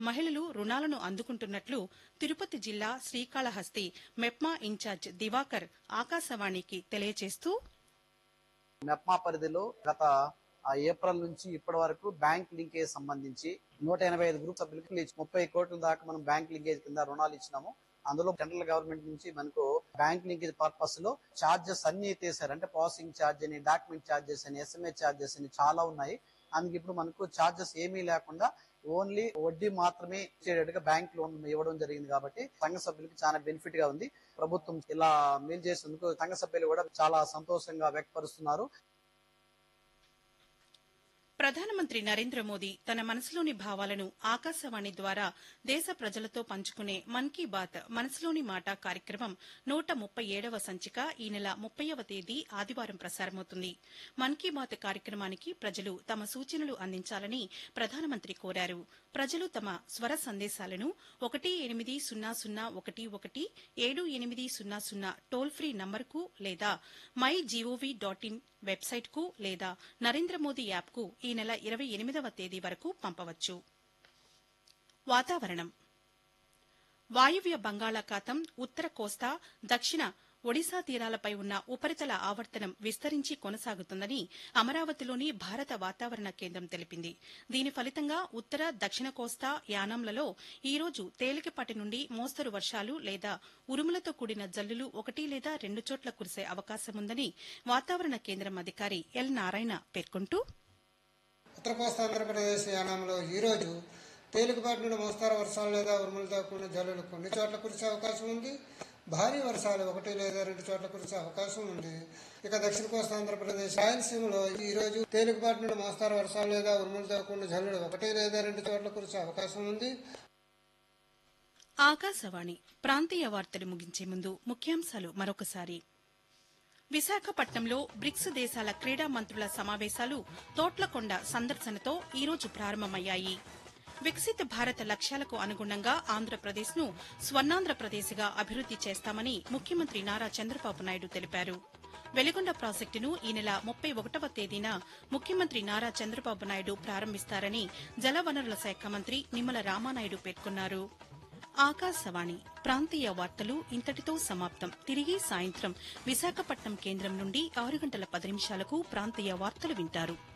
మహిళలు రుణాలను అందుకుంటున్నట్లు తిరుపతి జిల్లా శ్రీకాళహస్తి మెప్మా ఇన్ఛార్జ్ దివాకర్ ఆకాశవాణికి తెలియజేస్తూ మెప్మా పరిధిలో గత ఆ, ఏప్రిల్ నుంచి ఇప్పటి వరకు బ్యాంక్ లింకేజ్ సంబంధించి నూట ఎనభై ఐదు గ్రూప్ సభ్యులకు ఇచ్చి ముప్పై కోట్ల దాకా మనం బ్యాంక్ లింకేజ్ కింద రుణాలు ఇచ్చినాము అందులో సెంట్రల్ గవర్నమెంట్ నుంచి మనకు బ్యాంక్ లింకేజ్ పర్పస్ లో చార్జెస్ అన్ని ఎత్తేసారు అంటే ప్రాసెసింగ్ ఛార్జ్ అని డాక్యుమెంట్ ఛార్జెస్ అని ఎస్ఎంఏ ఛార్జెస్ అని చాలా ఉన్నాయి అందుకు ఇప్పుడు మనకు ఛార్జెస్ ఏమీ లేకుండా ఓన్లీ వడ్డీ మాత్రమే ఇచ్చేటట్టుగా బ్యాంక్ లోన్ ఇవ్వడం జరిగింది కాబట్టి సంఘ సభ్యులకు చాలా బెనిఫిట్ గా ఉంది ప్రభుత్వం ఇలా మేలు చేసేందుకు సంఘ సభ్యులు కూడా చాలా సంతోషంగా వ్యక్తపరుస్తున్నారు ప్రధానమంత్రి నరేంద్ర మోదీ తన మనసులోని భావాలను ఆకాశవాణి ద్వారా దేశ ప్రజలతో పంచుకునే మన్ కీ బాత్ మనసులోని మాట కార్యక్రమం నూట ముప్పై ఏడవ సంచిక ఈ నెల ముప్పైవ తేదీ ఆదివారం ప్రసారమవుతుంది మన్ కీ బాత్ కార్యక్రమానికి ప్రజలు తమ సూచనలు అందించాలని ప్రధానమంత్రి కోరారు ప్రజలు తమ స్వర సందేశాలను ఒకటి ఎనిమిది సున్నా సున్నా ఒకటి ఒకటి ఏడు ఎనిమిది సున్నా సున్నా టోల్ ఫ్రీ నంబర్కు లేదా మై జీఓవీ డాట్ ఇన్ వెబ్సైట్కు లేదా నరేంద్ర మోదీ యాప్కు ఈ నెల ఇరవై ఎనిమిదవ తేదీ వరకు పంపవచ్చు వాతావరణం వాయువ్య బంగాళాఖాతం ఉత్తర కోస్తా దక్షిణ ఒడిశా తీరాలపై ఉన్న ఉపరితల ఆవర్తనం విస్తరించి కొనసాగుతుందని అమరావతిలోని భారత వాతావరణ కేంద్రం తెలిపింది దీని ఫలితంగా ఉత్తర దక్షిణ కోస్తా యానాంలలో ఈ రోజు తేలికపాటి నుండి మోస్తరు వర్షాలు లేదా ఉరుములతో కూడిన జల్లులు ఒకటి లేదా రెండు చోట్ల కురిసే అవకాశముందని వాతావరణ కేంద్రం అధికారి ఎల్ నారాయణ పేర్కొంటూ ఉత్తర కోస్తా ఆంధ్రప్రదేశ్ యానంలో ఈరోజు తేలికపాటి నుండి మోస్తారు వర్షాలు లేదా ఉరుములతో కూడిన జల్లులు కొన్ని చోట్ల కురిసే అవకాశం ఉంది భారీ వర్షాలు ఒకటి లేదా రెండు చోట్ల కురిసే అవకాశం ఉంది ఇక దక్షిణ కోస్తా ఆంధ్రప్రదేశ్ రాయలసీమలో ఈ రోజు తేలికపాటి నుండి మోస్తారు వర్షాలు లేదా ఉరుములతో కూడిన జల్లులు ఒకటి లేదా రెండు చోట్ల కురిసే అవకాశం ఉంది ఆకాశవాణి ప్రాంతీయ వార్తలు ముగించే ముందు ముఖ్యాంశాలు మరొకసారి విశాఖపట్నంలో బ్రిక్స్ దేశాల క్రీడా మంత్రుల సమావేశాలు తోట్లకొండ సందర్శనతో ఈరోజు ప్రారంభమయ్యాయి వికసిత్ భారత్ లక్ష్యాలకు అనుగుణంగా ఆంధ్రప్రదేశ్ను స్వర్ణాంధ్రప్రదేశ్గా అభివృద్ది చేస్తామని ముఖ్యమంత్రి నారా చంద్రబాబు నాయుడు తెలిపారు వెలిగొండ ప్రాజెక్టును ఈ నెల ముప్పై ఒకటవ తేదీన ముఖ్యమంత్రి నారా చంద్రబాబు నాయుడు ప్రారంభిస్తారని జలవనరుల శాఖ మంత్రి నిమ్మల రామానాయుడు పేర్కొన్నారు ఆకాశవాణి ప్రాంతీయ వార్తలు ఇంతటితో సమాప్తం తిరిగి సాయంత్రం విశాఖపట్నం కేంద్రం నుండి ఆరు గంటల పది నిమిషాలకు ప్రాంతీయ వార్తలు వింటారు